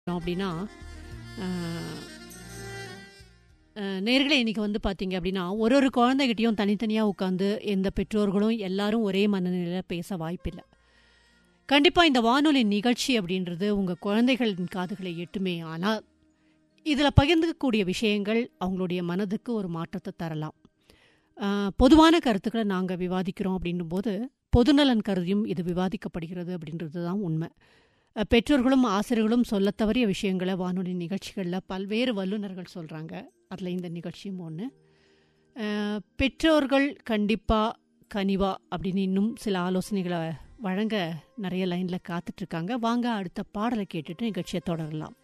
அப்படின்னா அஹ், அஹ், நேர்களே இன்னைக்கு வந்து பார்த்தீங்க அப்படின்னா ஒரு ஒரு குழந்தைகிட்டையும் தனித்தனியாக உட்காந்து எந்த பெற்றோர்களும் எல்லாரும் ஒரே மனநிலையில் பேச வாய்ப்பில்லை கண்டிப்பாக இந்த வானொலி நிகழ்ச்சி அப்படின்றது உங்கள் குழந்தைகளின் காதுகளை எட்டுமே ஆனால் இதில் பகிர்ந்துக்கக்கூடிய விஷயங்கள் அவங்களுடைய மனதுக்கு ஒரு மாற்றத்தை தரலாம் அஹ், பொதுவான கருத்துக்களை நாங்கள் விவாதிக்கிறோம் அப்படின்னும் போது பொதுநலன் கருதியும் இது விவாதிக்கப்படுகிறது அப்படின்றது தான் உண்மை அஹ், பெற்றோர்களும் ஆசிரியர்களும் சொல்லத் தவறிய விஷயங்களை வானொலி நிகழ்ச்சிகளில் பல்வேறு வல்லுநர்கள் சொல்கிறாங்க அதில் இந்த நிகழ்ச்சியும் ஒன்று பெற்றோர்கள் கண்டிப்பாக கனிவா அப்படின்னு இன்னும் சில ஆலோசனைகளை வழங்க நிறைய லைனில் காத்துட்ருக்காங்க வாங்க அடுத்த பாடலை கேட்டுட்டு நிகழ்ச்சியை தொடரலாம்